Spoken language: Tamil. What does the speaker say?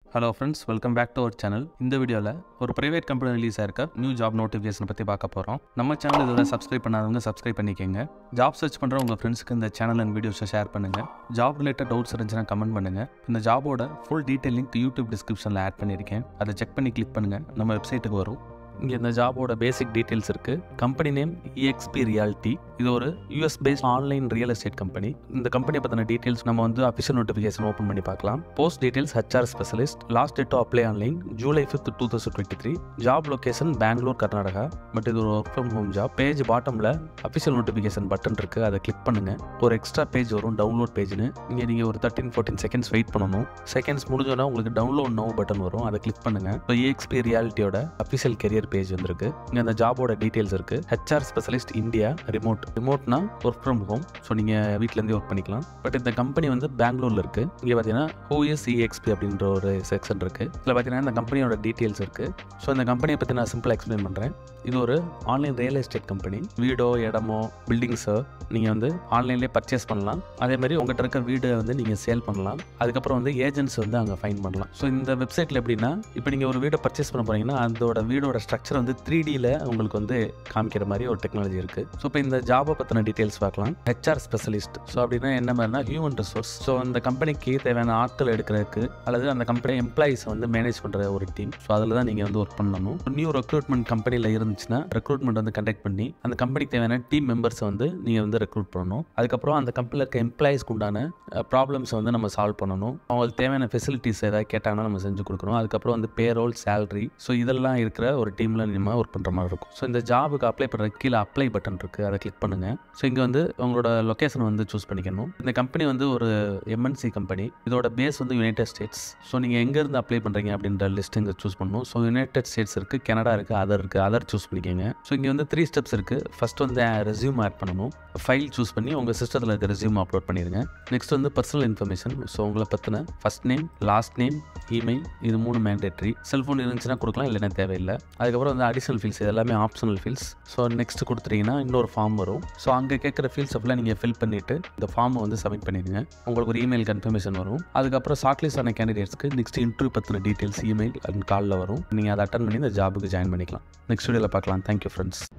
hello friends welcome back to our channel இந்த வீடியோவில் ஒரு ப்ரைவேட் கம்பெனி ரிலீஸ் ஆயிருக்க நியூ ஜாப் நோட்டிஃபிகேஷன் பற்றி பார்க்க போகிறோம் நம்ம சேனல் இதோட சப்ஸ்கிரைப் பண்ணாதவங்க சப்ஸ்கிரைப் பண்ணிக்கோங்க ஜாப் சர்ச் பண்ணுற உங்கள் ஃப்ரெண்ட்ஸ்க்கு இந்த சேனல் அண்ட் வீடியோஸை ஷேர் பண்ணுங்கள் ஜாப் ரிலேட்டட் டவுட்ஸ் இருந்துச்சுன்னா கமெண்ட் பண்ணுங்கள் இந்த ஜாபோட ஃபுல் டீட்டெயில் லிங்க் யூடியூப் டிஸ்கிரிப்ஷனில் ஆட் பண்ணியிருக்கேன் அதை செக் பண்ணி கிளிக் பண்ணுங்கள் நம்ம வெப்சைட்டுக்கு வரும் இங்கே இந்த ஜாபோட பேசிக் டீட்டெயில்ஸ் இருக்குது கம்பெனி நேம் இஎக்ஸ்பி ரியாலிட்டி இது ஒரு US based online real estate company இந்த கம்பெனி பற்றின டீட்டெயில்ஸ் நம்ம வந்து அஃபிஷியல் நோட்டிஃபிகேஷன் ஓப்பன் பண்ணி பார்க்கலாம் post details HR specialist last date to apply online July fifth two thousand twenty three job location Bangalore Karnataka but இது ஒரு work from home job page பாட்டமில் அஃபிஷியல் நோட்டிஃபிகேஷன் பட்டன் இருக்குது அதை கிளிக் பண்ணுங்கள் ஒரு எக்ஸ்ட்ரா பேஜ் வரும் டவுன்லோட் பேஜ்னு இங்கே நீங்கள் ஒரு தேர்ட்டின் ஃபோர்டீன் செகண்ட்ஸ் வெயிட் பண்ணணும் செகண்ட்ஸ் முடிஞ்சோன்னா உங்களுக்கு டவுன்லோட் நோ பட்டன் வரும் அதை கிளிக் பண்ணுங்கள் இப்போ EXP ரியாலிட்டியோட அஃபிஷியல் கெரியர் பேஜ் வந்திருக்கு இங்கே அந்த ஜாபோட டீட்டெயில்ஸ் இருக்குது ஹெச்ஆர் ஸ்பெஷலிஸ்ட் இந்தியா ரிமோட் ரிமோட்னா ஒர்க் ஃப்ரம் ஹோம் ஸோ நீங்கள் வீட்டிலேருந்தே ஒர்க் பண்ணிக்கலாம் பட் இந்த கம்பெனி வந்து பெங்களூரில் இருக்குது இங்கே பார்த்தீங்கன்னா ஹூஎஸ் இஎக்ஸ்பி அப்படின்ற ஒரு செக்ஷன் இருக்குது இதில் பார்த்தீங்கன்னா இந்த கம்பெனியோட டீட்டெயில்ஸ் இருக்குது ஸோ இந்த கம்பெனியை பற்றி நான் சிம்பிளாக எக்ஸ்பிளைன் பண்ணுறேன் இது ஒரு ஆன்லைன் ரியல் எஸ்டேட் கம்பெனி வீடோ இடமோ பில்டிங்ஸோ நீங்கள் வந்து ஆன்லைன்லேயே பர்ச்சேஸ் பண்ணலாம் அதே மாதிரி உங்கள்கிட்ட இருக்க வீடை வந்து நீங்கள் சேல் பண்ணலாம் அதுக்கப்புறம் வந்து ஏஜென்ட்ஸ் வந்து அங்கே ஃபைன் பண்ணலாம் ஸோ இந்த வெப்சைட்டில் எப்படின்னா இப்போ நீங்கள் ஒரு வீடை பர்ச்சேஸ் பண்ண போகிறீங்கன்னா அதோட வீடோட ஸ்ட்ரக்சர் வந்து த்ரீ டியில் உங்களுக்கு வந்து காமிக்கிற மாதிரி ஒரு டெக்னாலஜி இருக்குது ஸோ இப்போ இந்த ஜாபை பற்றின டீட்டெயில்ஸ் பார்க்கலாம் ஹெச்ஆர் ஸ்பெஷலிஸ்ட் ஸோ அப்படின்னா என்ன மாதிரினா ஹியூமன் ரிசோர்ஸ் ஸோ அந்த கம்பெனிக்கு தேவையான ஆட்கள் எடுக்கிறதுக்கு அல்லது அந்த கம்பெனி எம்ப்ளாயிஸ் வந்து மேனேஜ் பண்ணுற ஒரு டீம் ஸோ அதில் தான் நீங்கள் வந்து ஒர்க் பண்ணணும் நியூ ரெக்ரூட்மெண்ட் கம்பெனியில் இருந்துச்சுன்னா ரெக்ரூட்மெண்ட் வந்து கண்டக்ட் பண்ணி அந்த கம்பெனிக்கு தேவையான டீம் மெம்பர்ஸை வந்து நீங்கள் வந்து ரெக்ரூட் பண்ணணும் அதுக்கப்புறம் அந்த கம்பெனியில் இருக்க எம்ப்ளாயிஸ்க்கு உண்டான ப்ராப்ளம்ஸ் வந்து நம்ம சால்வ் பண்ணணும் அவங்களுக்கு தேவையான ஃபெசிலிட்டிஸ் ஏதாவது கேட்டாங்கன்னா நம்ம செஞ்சு கொடுக்கணும் அதுக்கப்புறம் வந்து பேரோல் சேலரி ஸோ இதெல்லாம் இருக்கிற ஒரு டீமில் நம்ம ஒர்க் பண்ணுற மாதிரி இருக்கும் ஸோ இந்த ஜாபுக்கு அப்ளை பண்ணுற கீழே அப்ளை பட்டன் இருக்குது அதை கிளிக் பண்ணுங்கள் ஸோ இங்கே வந்து உங்களோட லொக்கேஷன் வந்து சூஸ் பண்ணிக்கணும் இந்த கம்பெனி வந்து ஒரு எம்என்சி கம்பெனி இதோட பேஸ் வந்து யுனைடெட் ஸ்டேட்ஸ் ஸோ நீங்கள் எங்கேருந்து அப்ளை பண்ணுறீங்க அப்படின்ற லிஸ்ட் இங்கே சூஸ் பண்ணணும் ஸோ யுனைடெட் ஸ்டேட்ஸ் இருக்குது கனடா இருக்குது அதர் இருக்குது அதர் சூஸ் பண்ணிக்கோங்க ஸோ இங்கே வந்து த்ரீ ஸ்டெப்ஸ் இருக்குது ஃபஸ்ட் வந்து ரெஸ்யூம் ஆட் பண்ணணும் ஃபைல் சூஸ் பண்ணி உங்கள் சிஸ்டத்தில் இருக்க ரெஸ்யூம் அப்லோட் பண்ணிடுங்க நெக்ஸ்ட் வந்து பர்சனல் இன்ஃபர்மேஷன் ஸோ உங்களை பற்றின first name last name email இது மூணு மேண்டேட்ரி செல்ஃபோன் இருந்துச்சுன்னா கொடுக்கலாம் இல்லைன்னா தேவையில்லை அதுக்கப்புறம் வந்து அடிஷனல் ஃபீல்ஸ் இது எல்லாமே ஆப்ஷனல் ஃபீல்ஸ் ஸோ நெக்ஸ்ட் கொடுத்துட்டீங்கன்னா இன்னொரு ஃபார்ம் வரும் ஸோ அங்கே கேட்குற ஃபீல்ஸ் எல்லாம் நீங்கள் ஃபில் பண்ணிவிட்டு இந்த ஃபார்மை வந்து சப்மிட் பண்ணிடுங்க உங்களுக்கு ஒரு இமெயில் கன்ஃபர்மேஷன் வரும் அதுக்கப்புறம் ஷார்ட்லிஸ்ட் ஆன கேண்டிடேட்ஸ்க்கு நெக்ஸ்ட் இன்டர்வியூ பற்றின டீட்டெயில்ஸ் இமெயில் அண்ட் காலில் வரும் நீங்கள் அதை அட்டன் பண்ணி இந்த ஜாபுக்கு ஜாயின் பண்ணிக்கலாம் நெக்ஸ்ட் வீடியோவில் பார்க்கலாம் தேங்க்யூ ஃப்ரெண்ட்ஸ்